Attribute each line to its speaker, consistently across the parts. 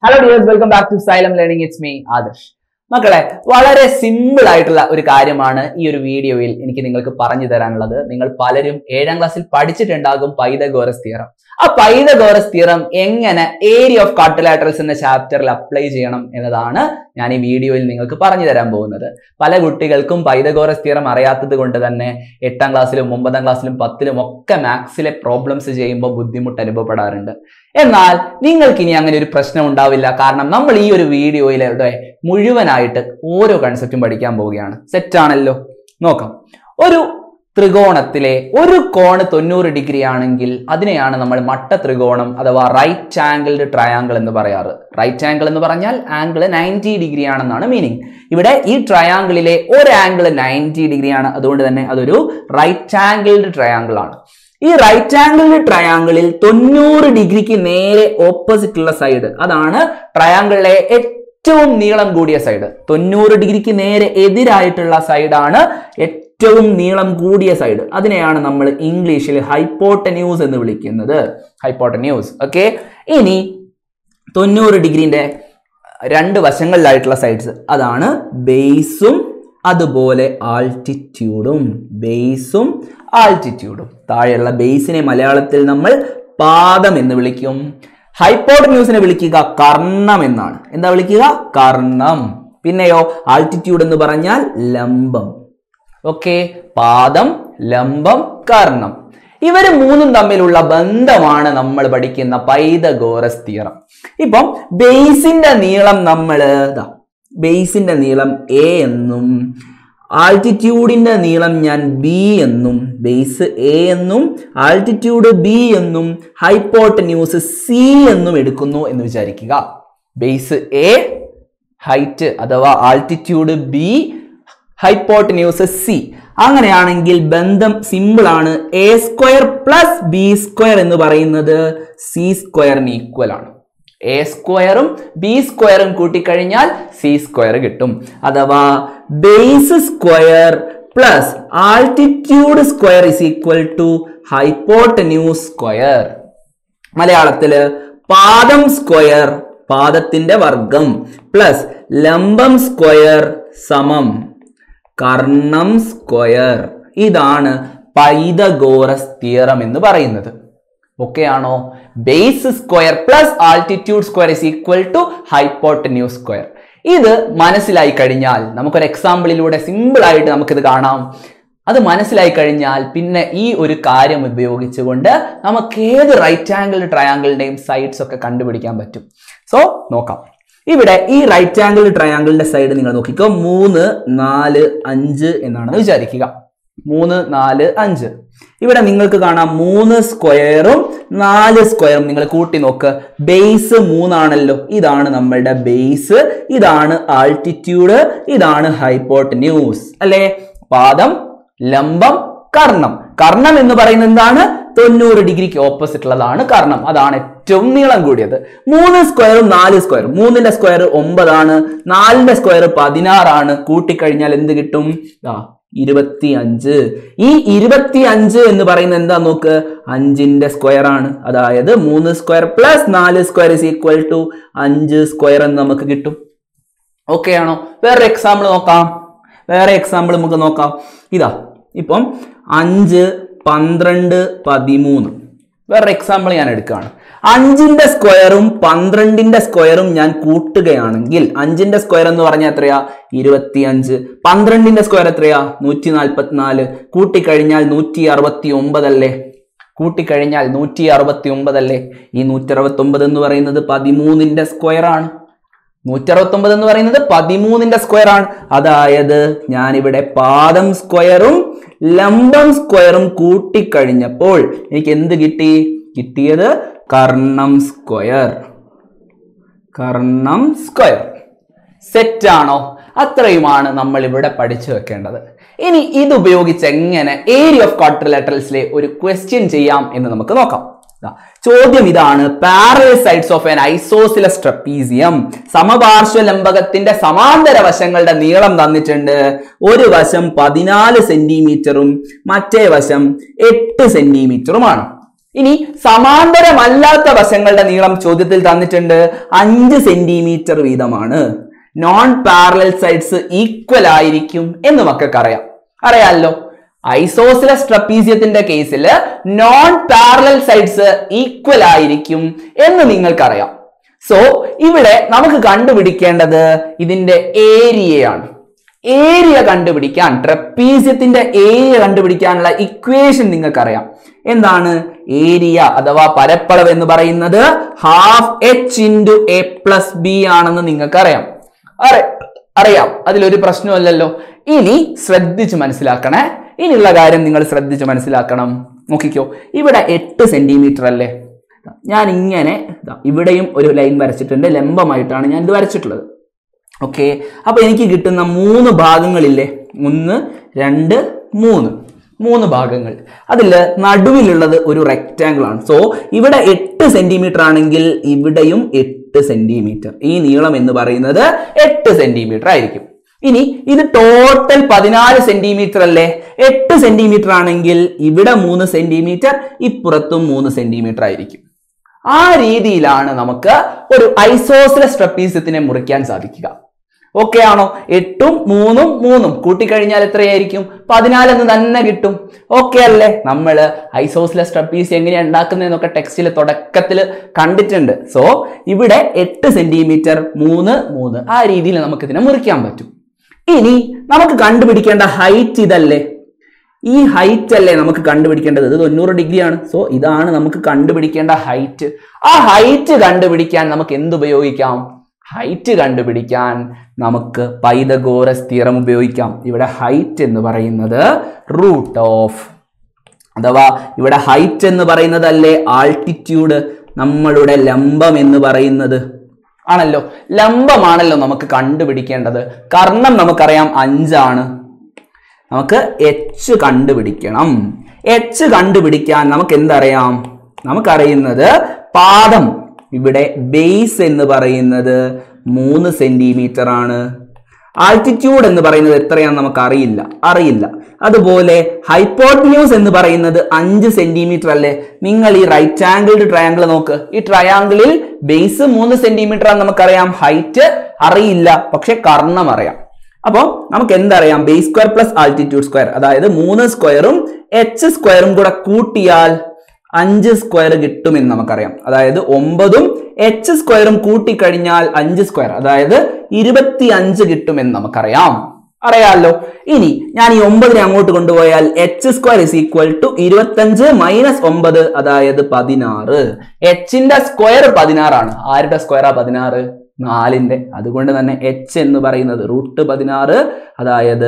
Speaker 1: hello dears welcome back to Xylem learning it's me Adarsh മക്കളെ വളരെ simple ആയിട്ടുള്ള ഒരു കാര്യമാണ് ഈ ഒരു വീഡിയോയിൽ എനിക്ക് നിങ്ങൾക്ക് പറഞ്ഞു തരാനുള്ളത് നിങ്ങൾ പലരും ഏഴാം ക്ലാസ്സിൽ പഠിച്ചിട്ടുണ്ടാകും പൈതഗോറസ് തിയറം ആ പൈതഗോറസ് തിയറം എങ്ങനെ ഏരിയ ഓഫ് കാട്ടിലാറ്ററൽസ് എന്ന ചാപ്റ്ററിൽ അപ്ലൈ ചെയ്യണം എന്നതാണ് ഞാൻ ഈ വീഡിയോയിൽ നിങ്ങൾക്ക് പറഞ്ഞു തരാൻ പോകുന്നത് പല കുട്ടികൾക്കും പൈതഗോറസ് തിയറം അറിയാത്തത് കൊണ്ട് തന്നെ എട്ടാം ക്ലാസ്സിലും ഒമ്പതാം ക്ലാസ്സിലും പത്തിലും ഒക്കെ മാത്സിലെ പ്രോബ്ലംസ് ചെയ്യുമ്പോൾ ബുദ്ധിമുട്ട് അനുഭവപ്പെടാറുണ്ട് എന്നാൽ നിങ്ങൾക്ക് ഇനി അങ്ങനെ ഒരു പ്രശ്നം ഉണ്ടാവില്ല കാരണം നമ്മൾ ഈ ഒരു വീഡിയോയിലൂടെ മുഴുവനായിട്ട് ഓരോ കൺസെപ്റ്റും പഠിക്കാൻ പോവുകയാണ് സെറ്റ് ആണല്ലോ നോക്കാം ഒരു ത്രികോണത്തിലെ ഒരു കോണ് തൊണ്ണൂറ് ഡിഗ്രി ആണെങ്കിൽ അതിനെയാണ് നമ്മൾ മട്ട ത്രികോണം അഥവാ റൈറ്റ് ആംഗിൾഡ് ട്രയാങ്കിൾ എന്ന് പറയാറ് റൈറ്റ് ആംഗിൾ എന്ന് പറഞ്ഞാൽ ആംഗിൾ നയൻറ്റി ഡിഗ്രി ആണെന്നാണ് മീനിങ് ഇവിടെ ഈ ട്രയാങ്കിളിലെ ഒരു ആംഗിൾ നയൻറ്റി ഡിഗ്രി ആണ് അതുകൊണ്ട് തന്നെ അതൊരു റൈറ്റ് ആംഗിൾഡ് ട്രയാങ്കിൾ ആണ് ഈ റൈറ്റ് ആംഗിൾഡ് ട്രയാങ്കിളിൽ തൊണ്ണൂറ് ഡിഗ്രിക്ക് നേരെ ഓപ്പോസിറ്റ് ഉള്ള സൈഡ് അതാണ് ട്രയാങ്കിളിലെ ഏറ്റവും നീളം കൂടിയ സൈഡ് തൊണ്ണൂറ് ഡിഗ്രിക്ക് നേരെ എതിരായിട്ടുള്ള സൈഡാണ് ഏറ്റവും നീളം കൂടിയ സൈഡ് അതിനെയാണ് നമ്മൾ ഇംഗ്ലീഷിൽ ഹൈപ്പോട്ടന്യൂസ് എന്ന് വിളിക്കുന്നത് ഹൈപ്പോട്ടന്യൂസ് ഓക്കെ ഇനി തൊണ്ണൂറ് ഡിഗ്രീന്റെ രണ്ട് വശങ്ങളിലായിട്ടുള്ള സൈഡ്സ് അതാണ് ബേസും അതുപോലെ ആൾട്ടിറ്റ്യൂഡും ബേസും ആൾട്ടിറ്റ്യൂഡും താഴെയുള്ള ബേസിനെ മലയാളത്തിൽ നമ്മൾ പാദം എന്ന് വിളിക്കും ഹൈപ്പോട്ടന്യൂസിനെ വിളിക്കുക കർണം എന്നാണ് എന്താ വിളിക്കുക കർണം പിന്നെയോ ആൾട്ടിറ്റ്യൂഡ് എന്ന് പറഞ്ഞാൽ ലംബം ഓക്കെ പാദം ലംബം കർണം ഇവർ മൂന്നും തമ്മിലുള്ള ബന്ധമാണ് നമ്മൾ പഠിക്കുന്ന പൈതഗോറസ് തിയറം ഇപ്പം ബേസിന്റെ നീളം നമ്മൾ ബേസിന്റെ നീളം എ എന്നും ആൾട്ടിറ്റ്യൂഡിന്റെ നീളം ഞാൻ ബി എന്നും ബേസ് എ എന്നും ആൾട്ടിറ്റ്യൂഡ് ബി എന്നും ഹൈപ്പോട്ടന്യൂസ് സി എന്നും എടുക്കുന്നു എന്ന് വിചാരിക്കുക ബേസ് എ ഹൈറ്റ് അഥവാ ആൾട്ടിറ്റ്യൂഡ് ബി ഹൈപ്പോട്ടന്യൂസ് സി അങ്ങനെയാണെങ്കിൽ ബന്ധം സിമ്പിൾ ആണ് A square plus B square എന്ന് പറയുന്നത് സി സ്ക്വയറിന് ഈക്വൽ ആണ് എ സ്ക്വയറും ബി സ്ക്വയറും കൂട്ടിക്കഴിഞ്ഞാൽ സി സ്ക്വയർ കിട്ടും അഥവാ base square plus altitude square is equal to hypotenuse square മലയാളത്തില് പാദം സ്ക്വയർ പാദത്തിന്റെ വർഗം പ്ലസ് ലംബം സ്ക്വയർ സമം കർണം സ്ക്വയർ ഇതാണ് പൈതഗോറസ് തിയറം എന്ന് പറയുന്നത് ഓക്കെ ആണോ base square plus altitude square is equal to hypotenuse square ഇത് മനസ്സിലായി കഴിഞ്ഞാൽ നമുക്കൊരു എക്സാമ്പിളിലൂടെ സിമ്പിൾ ആയിട്ട് നമുക്കിത് കാണാം അത് മനസ്സിലായി കഴിഞ്ഞാൽ പിന്നെ ഈ ഒരു കാര്യം ഉപയോഗിച്ചുകൊണ്ട് നമുക്ക് ഏത് റൈറ്റ് ആംഗിൾ ട്രയാങ്കിളിന്റെയും സൈഡ്സ് ഒക്കെ കണ്ടുപിടിക്കാൻ പറ്റും സോ നോക്കാം ഇവിടെ ഈ റൈറ്റ് ആംഗിൾ ട്രയാങ്കിളിന്റെ സൈഡ് നിങ്ങൾ നോക്കിക്കോ മൂന്ന് നാല് അഞ്ച് എന്നാണ് വിചാരിക്കുക മൂന്ന് നാല് അഞ്ച് ഇവിടെ നിങ്ങൾക്ക് കാണാം മൂന്ന് സ്ക്വയറും നാല് സ്ക്വയറും നിങ്ങൾ കൂട്ടി നോക്ക് ബേസ് മൂന്നാണല്ലോ ഇതാണ് നമ്മളുടെ ബേസ് ഇതാണ് ആൾട്ടിറ്റ്യൂഡ് ഇതാണ് ഹൈപ്പോട്ടന്യൂസ് അല്ലെ പാദം ലംബം കർണം കർണം എന്ന് പറയുന്നത് എന്താണ് തൊണ്ണൂറ് ഡിഗ്രിക്ക് ഓപ്പോസിറ്റ് ഉള്ളതാണ് കർണം അതാണ് ഏറ്റവും നീളം കൂടിയത് മൂന്ന് സ്ക്വയറും നാല് സ്ക്വയർ മൂന്നിന്റെ സ്ക്വയർ ഒമ്പതാണ് നാലിന്റെ സ്ക്വയർ പതിനാറാണ് കൂട്ടിക്കഴിഞ്ഞാൽ എന്ത് കിട്ടും ആ ഇരുപത്തി അഞ്ച് ഈ ഇരുപത്തി അഞ്ച് എന്ന് പറയുന്നത് എന്താ നോക്ക് അഞ്ചിന്റെ സ്ക്വയർ ആണ് അതായത് മൂന്ന് സ്ക്വയർ പ്ലസ് നാല് സ്ക്വയർ ഇസ് ഈക്വൽ ടു അഞ്ച് സ്ക്വയർ എന്ന് നമുക്ക് കിട്ടും ഓക്കെ ആണോ വേറെ എക്സാമ്പിൾ നോക്കാം വേറെ എക്സാമ്പിൾ നമുക്ക് നോക്കാം ഇതാ ഇപ്പം അഞ്ച് പന്ത്രണ്ട് പതിമൂന്ന് വേറെ എക്സാമ്പിൾ ഞാൻ എടുക്കുകയാണ് അഞ്ചിന്റെ സ്ക്വയറും പന്ത്രണ്ടിന്റെ സ്ക്വയറും ഞാൻ കൂട്ടുകയാണെങ്കിൽ അഞ്ചിന്റെ സ്ക്വയർ എന്ന് പറഞ്ഞാൽ എത്രയാ ഇരുപത്തി അഞ്ച് പന്ത്രണ്ടിന്റെ സ്ക്വയർ എത്രയാ നൂറ്റി നാൽപ്പത്തിനാല് കൂട്ടിക്കഴിഞ്ഞാൽ നൂറ്റി അറുപത്തി ഒമ്പതല്ലേ കൂട്ടിക്കഴിഞ്ഞാൽ നൂറ്റി അറുപത്തി ഒമ്പതല്ലേ ഈ നൂറ്റി അറുപത്തി ഒമ്പത് എന്ന് പറയുന്നത് പതിമൂന്നിന്റെ സ്ക്വയർ ആണ് നൂറ്റി അറുപത്തി ഒമ്പത് എന്ന് പറയുന്നത് പതിമൂന്നിന്റെ സ്ക്വയർ ആണ് അതായത് ഞാനിവിടെ പാദം സ്ക്വയറും ലംബം സ്ക്വയറും കൂട്ടിക്കഴിഞ്ഞപ്പോൾ എനിക്ക് എന്ത് കിട്ടി കിട്ടിയത് കർണം സ്ക്വയർ കർണം സ്ക്വയർ സെറ്റ് ആണോ അത്രയുമാണ് നമ്മൾ ഇവിടെ പഠിച്ചു വെക്കേണ്ടത് ഇനി ഇത് ഉപയോഗിച്ച് എങ്ങനെ ഏരിയ ഓഫ് ക്വാഡ്രിലാറ്ററൽസിലെ ഒരു ക്വസ്റ്റ്യൻ ചെയ്യാം എന്ന് നമുക്ക് നോക്കാം ദാ, ചോദ്യം ഇതാണ് parallel sides of an isosceles trapezium സമപാർശ്വ ലംബകത്തിന്റെ സമാന്തര വശങ്ങളുടെ നീളം തന്നിട്ടുണ്ട് ഒരു വശം പതിനാല് സെന്റിമീറ്ററും മറ്റേ വശം എട്ട് സെന്റിമീറ്ററുമാണ് ഇനി സമാന്തരമല്ലാത്ത വശങ്ങളുടെ നീളം ചോദ്യത്തിൽ തന്നിട്ടുണ്ട് അഞ്ച് സെന്റിമീറ്റർ വീതമാണ് നോൺ പാരലൽ സൈഡ്സ് ഈക്വൽ ആയിരിക്കും എന്ന് മക്കൾക്ക് അറിയാം അറിയാമല്ലോ ഐസോസിലസ് ട്രപ്പീസിയത്തിന്റെ കേസിൽ നോൺ പാരലൽ സൈഡ്സ് ഈക്വൽ ആയിരിക്കും എന്ന് നിങ്ങൾക്കറിയാം സോ ഇവിടെ നമുക്ക് കണ്ടുപിടിക്കേണ്ടത് ഇതിന്റെ ഏരിയയാണ് ഏരിയ കണ്ടുപിടിക്കാൻ ട്രപ്പീസിയത്തിന്റെ ഏരിയ കണ്ടുപിടിക്കാനുള്ള ഇക്വേഷൻ നിങ്ങൾക്കറിയാം എന്താണ് ഏരിയ അഥവാ പരപ്പളവ് എന്ന് പറയുന്നത് half H into A plus B ആണെന്ന് നിങ്ങൾക്കറിയാം അറി- അറിയാം അതിലൊരു പ്രശ്നമല്ലല്ലോ ഇനി ശ്രദ്ധിച്ച് മനസ്സിലാക്കണേ ഇനിയുള്ള കാര്യം നിങ്ങൾ ശ്രദ്ധിച്ച് മനസ്സിലാക്കണം നോക്കിക്കോ ഇവിടെ എട്ട് സെന്റിമീറ്റർ അല്ലേ ഞാൻ ഇങ്ങനെ ദാ ഇവിടെയും ഒരു ലൈൻ വരച്ചിട്ടുണ്ട് ലംബമായിട്ടാണ് ഞാൻ ഇത് വരച്ചിട്ടുള്ളത് ഓക്കെ അപ്പൊ എനിക്ക് കിട്ടുന്ന മൂന്ന് ഭാഗങ്ങളില്ലേ ഒന്ന് രണ്ട് മൂന്ന് മൂന്ന് ഭാഗങ്ങൾ അതിൽ നടുവിലുള്ളത് ഒരു റെക്റ്റാങ്കിൾ ആണ് സോ ഇവിടെ എട്ട് സെന്റിമീറ്റർ ആണെങ്കിൽ ഇവിടെയും എട്ട് സെന്റിമീറ്റർ ഈ നീളം എന്ന് പറയുന്നത് എട്ട് സെന്റിമീറ്റർ ആയിരിക്കും ഇനി ഇത് ടോട്ടൽ പതിനാല് സെന്റിമീറ്റർ അല്ലേ എട്ട് സെന്റിമീറ്റർ ആണെങ്കിൽ ഇവിടെ മൂന്ന് സെന്റിമീറ്റർ ഇപ്പുറത്തും മൂന്ന് സെന്റിമീറ്റർ ആയിരിക്കും ആ രീതിയിലാണ് നമുക്ക് ഒരു ഐസോസിലസ് ട്രപ്പീസത്തിനെ മുറിക്കാൻ സാധിക്കുക ഓക്കെ ആണോ എട്ടും മൂന്നും മൂന്നും കൂട്ടിക്കഴിഞ്ഞാൽ എത്രയായിരിക്കും പതിനാലെന്ന് തന്നെ കിട്ടും ഓക്കെ അല്ലേ നമ്മൾ ഐസോസിലസ് ട്രപ്പീസ് എങ്ങനെയാണ് ഉണ്ടാക്കുന്നതെന്നൊക്കെ ടെക്സ്റ്റിൽ തുടക്കത്തിൽ കണ്ടിട്ടുണ്ട് സോ ഇവിടെ എട്ട് സെന്റിമീറ്റർ മൂന്ന് മൂന്ന് ആ രീതിയിൽ നമുക്ക് ഇതിനെ മുറിക്കാൻ പറ്റും ഇനി നമുക്ക് കണ്ടുപിടിക്കേണ്ട ഹൈറ്റ് ഇതല്ലേ ഈ ഹൈറ്റ് അല്ലേ നമുക്ക് കണ്ടുപിടിക്കേണ്ടത് ഇത് തൊണ്ണൂറ് ഡിഗ്രിയാണ് സോ ഇതാണ് നമുക്ക് കണ്ടുപിടിക്കേണ്ട ഹൈറ്റ് ആ ഹൈറ്റ് കണ്ടുപിടിക്കാൻ നമുക്ക് എന്ത് ഉപയോഗിക്കാം ഹൈറ്റ് കണ്ടുപിടിക്കാൻ നമുക്ക് പൈതഗോറസ് തിയറം ഉപയോഗിക്കാം ഇവിടെ ഹൈറ്റ് എന്ന് പറയുന്നത് റൂട്ട് ഓഫ് അഥവാ ഇവിടെ ഹൈറ്റ് എന്ന് പറയുന്നതല്ലേ ആൾട്ടിറ്റ്യൂഡ് നമ്മളുടെ ലംബം എന്ന് പറയുന്നത് ആണല്ലോ ലംബമാണല്ലോ നമുക്ക് കണ്ടുപിടിക്കേണ്ടത് കർണം നമുക്കറിയാം അഞ്ചാണ് നമുക്ക് എച്ച് കണ്ടുപിടിക്കണം എച്ച് കണ്ടുപിടിക്കാൻ നമുക്ക് എന്തറിയാം നമുക്കറിയുന്നത് പാദം ഇവിടെ ബേസ് എന്ന് പറയുന്നത് മൂന്ന് സെന്റിമീറ്റർ ആണ് ആൾട്ടിറ്റ്യൂഡ് എന്ന് പറയുന്നത് എത്രയാണെന്ന് നമുക്ക് അറിയില്ല അറിയില്ല അതുപോലെ ഹൈപ്പോട്ന്യൂസ് എന്ന് പറയുന്നത് അഞ്ച് സെന്റിമീറ്റർ അല്ലേ നിങ്ങൾ ഈ റൈറ്റ് ആംഗിൾഡ് ട്രയാങ്കിൾ നോക്ക് ഈ ട്രയാങ്കിളിൽ ബേസ് മൂന്ന് സെന്റിമീറ്റർ ആണെന്ന് നമുക്കറിയാം ഹൈറ്റ് അറിയില്ല പക്ഷെ കർണം അറിയാം അപ്പോൾ നമുക്ക് എന്തറിയാം base square plus altitude square അതായത് മൂന്ന് സ്ക്വയറും എച്ച് സ്ക്വയറും കൂടെ കൂട്ടിയാൽ അഞ്ച് സ്ക്വയർ കിട്ടുമെന്ന് നമുക്കറിയാം അതായത് ഒമ്പതും എച്ച് സ്ക്വയറും കൂട്ടിക്കഴിഞ്ഞാൽ അഞ്ച് സ്ക്വയർ അതായത് ഇരുപത്തി അഞ്ച് കിട്ടുമെന്ന് നമുക്കറിയാം അറിയാമല്ലോ ഇനി ഞാൻ ഈ ഒമ്പതിനെ അങ്ങോട്ട് കൊണ്ടുപോയാൽ H square is equal to ഇരുപത്തഞ്ച് മൈനസ് ഒമ്പത് അതായത് പതിനാറ് എച്ചിന്റെ സ്ക്വയർ പതിനാറാണ് ആരുടെ സ്ക്വയറാ പതിനാറ് നാലിന്റെ അതുകൊണ്ട് തന്നെ എച്ച് എന്ന് പറയുന്നത് റൂട്ട് പതിനാറ് അതായത്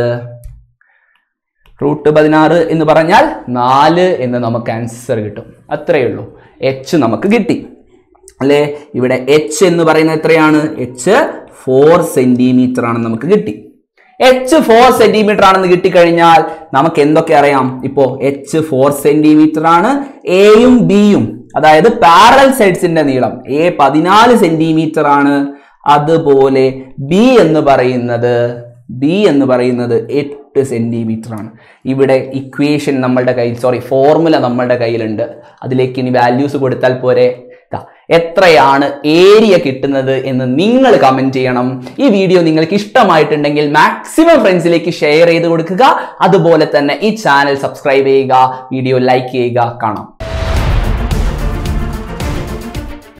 Speaker 1: റൂട്ട് പതിനാറ് എന്ന് പറഞ്ഞാൽ നാല് എന്ന് നമുക്ക് ആൻസർ കിട്ടും അത്രയേ ഉള്ളൂ എച്ച് നമുക്ക് കിട്ടി അല്ലേ ഇവിടെ എച്ച് എന്ന് പറയുന്നത് എത്രയാണ് എച്ച് ഫോർ സെന്റിമീറ്റർ ആണെന്ന് നമുക്ക് കിട്ടി എച്ച് ഫോർ സെന്റിമീറ്റർ ആണെന്ന് കിട്ടിക്കഴിഞ്ഞാൽ നമുക്ക് എന്തൊക്കെ അറിയാം ഇപ്പോ എച്ച് ഫോർ സെന്റിമീറ്റർ ആണ് എയും ബിയും അതായത് പാരലൽ സൈഡ്സിന്റെ നീളം എ പതിനാല് സെന്റിമീറ്റർ ആണ് അതുപോലെ ബി എന്ന് പറയുന്നത് ബി എന്ന് പറയുന്നത് എട്ട് സെന്റിമീറ്റർ ആണ് ഇവിടെ ഇക്വേഷൻ നമ്മളുടെ കയ്യിൽ സോറി ഫോർമുല നമ്മളുടെ കയ്യിലുണ്ട് അതിലേക്ക് ഇനി വാല്യൂസ് കൊടുത്താൽ പോരെ ദാ, എത്രയാണ് ഏരിയ കിട്ടുന്നത് എന്ന് നിങ്ങൾ കമന്റ് ചെയ്യണം ഈ വീഡിയോ നിങ്ങൾക്ക് ഇഷ്ടമായിട്ടുണ്ടെങ്കിൽ മാക്സിമം ഫ്രണ്ട്സിലേക്ക് ഷെയർ ചെയ്ത് കൊടുക്കുക അതുപോലെ തന്നെ ഈ ചാനൽ സബ്സ്ക്രൈബ് ചെയ്യുക വീഡിയോ ലൈക്ക് ചെയ്യുക കാണാം